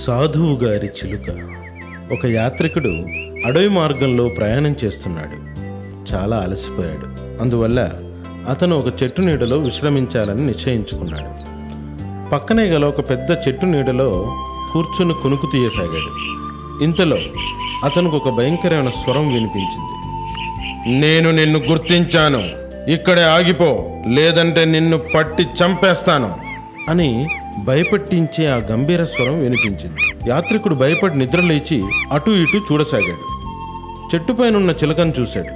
సాధువు గారి చిలుక ఒక యాత్రికుడు అడవి మార్గంలో ప్రయాణం చేస్తున్నాడు చాలా అలసిపోయాడు అందువల్ల అతను ఒక చెట్టు నీడలో విశ్రమించాలని నిశ్చయించుకున్నాడు పక్కనే గల ఒక పెద్ద చెట్టు నీడలో కూర్చుని కునుకు తీయసాగాడు ఇంతలో అతనికి ఒక భయంకరమైన స్వరం వినిపించింది నేను నిన్ను గుర్తించాను ఇక్కడే ఆగిపో లేదంటే నిన్ను పట్టి చంపేస్తాను అని భయపెట్టించే ఆ గంభీర స్వరం వినిపించింది యాత్రికుడు భయపడి నిద్రలేచి అటు ఇటు చూడసాగాడు చెట్టుపైనున్న చిలకను చూశాడు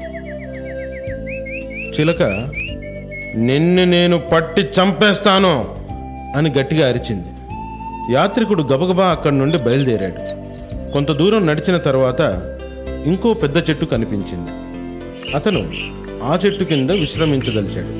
చిలక నిన్ను నేను పట్టి చంపేస్తాను అని గట్టిగా అరిచింది యాత్రికుడు గబగబా అక్కడి నుండి బయలుదేరాడు కొంత దూరం నడిచిన తర్వాత ఇంకో పెద్ద చెట్టు కనిపించింది అతను ఆ చెట్టు కింద విశ్రమించదలిచాడు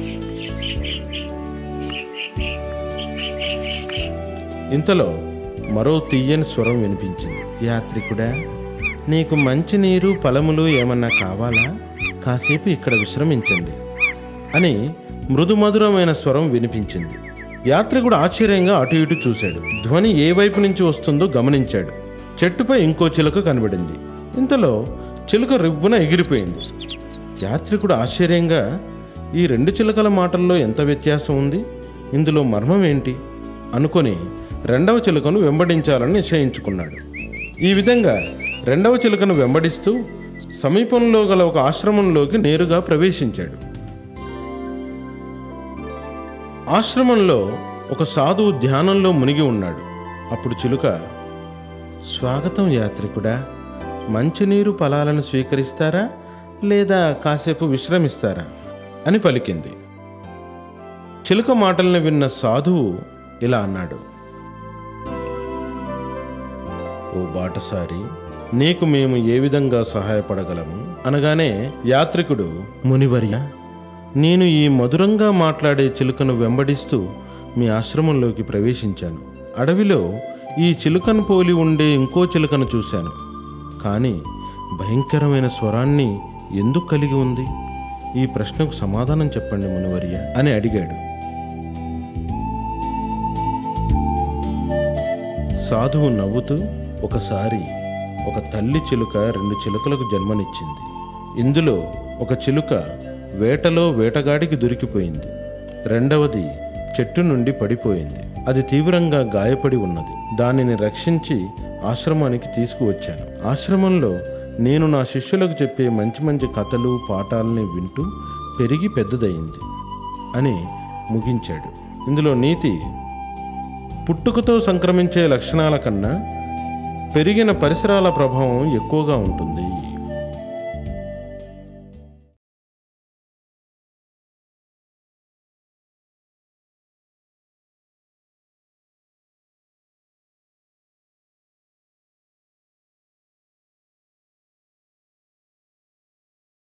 ఇంతలో మరో తీయని స్వరం వినిపించింది యాత్రికుడా నీకు మంచినీరు ఫలములు ఏమన్నా కావాలా కాసేపు ఇక్కడ విశ్రమించండి అని మృదుమధురమైన స్వరం వినిపించింది యాత్రికుడు ఆశ్చర్యంగా అటు ఇటు చూశాడు ధ్వని ఏ వైపు నుంచి వస్తుందో గమనించాడు చెట్టుపై ఇంకో చిలుక కనబడింది ఇంతలో చిలుక రివ్వున ఎగిరిపోయింది యాత్రికుడు ఆశ్చర్యంగా ఈ రెండు చిలుకల మాటల్లో ఎంత వ్యత్యాసం ఉంది ఇందులో మర్మం ఏంటి అనుకొని రెండవ చిలుకను వెంబడించాలని నిశ్చయించుకున్నాడు ఈ విధంగా రెండవ చిలుకను వెంబడిస్తూ సమీపంలో గల ఒక ఆశ్రమంలోకి నేరుగా ప్రవేశించాడు ఆశ్రమంలో ఒక సాధువు ధ్యానంలో మునిగి ఉన్నాడు అప్పుడు చిలుక స్వాగతం యాత్రికుడా మంచినీరు ఫలాలను స్వీకరిస్తారా లేదా కాసేపు విశ్రమిస్తారా అని పలికింది చిలుక మాటల్ని విన్న సాధువు ఇలా అన్నాడు ఓ బాటసారి నీకు మేము ఏ విధంగా సహాయపడగలము అనగానే యాత్రికుడు మునివర్య నేను ఈ మధురంగా మాట్లాడే చిలుకను వెంబడిస్తూ మీ ఆశ్రమంలోకి ప్రవేశించాను అడవిలో ఈ చిలుకను పోలి ఉండే ఇంకో చిలుకను చూశాను కానీ భయంకరమైన స్వరాన్ని ఎందుకు కలిగి ఉంది ఈ ప్రశ్నకు సమాధానం చెప్పండి మునివర్య అని అడిగాడు సాధువు నవ్వుతూ ఒకసారి ఒక తల్లి చిలుక రెండు చిలుకలకు జన్మనిచ్చింది ఇందులో ఒక చిలుక వేటలో వేటగాడికి దొరికిపోయింది రెండవది చెట్టు నుండి పడిపోయింది అది తీవ్రంగా గాయపడి ఉన్నది దానిని రక్షించి ఆశ్రమానికి తీసుకువచ్చాను ఆశ్రమంలో నేను నా శిష్యులకు చెప్పే మంచి మంచి కథలు పాఠాలని వింటూ పెరిగి పెద్దదయింది అని ముగించాడు ఇందులో నీతి పుట్టుకతో సంక్రమించే లక్షణాల కన్నా పెరిగిన పరిసరాల ప్రభావం ఎక్కువగా ఉంటుంది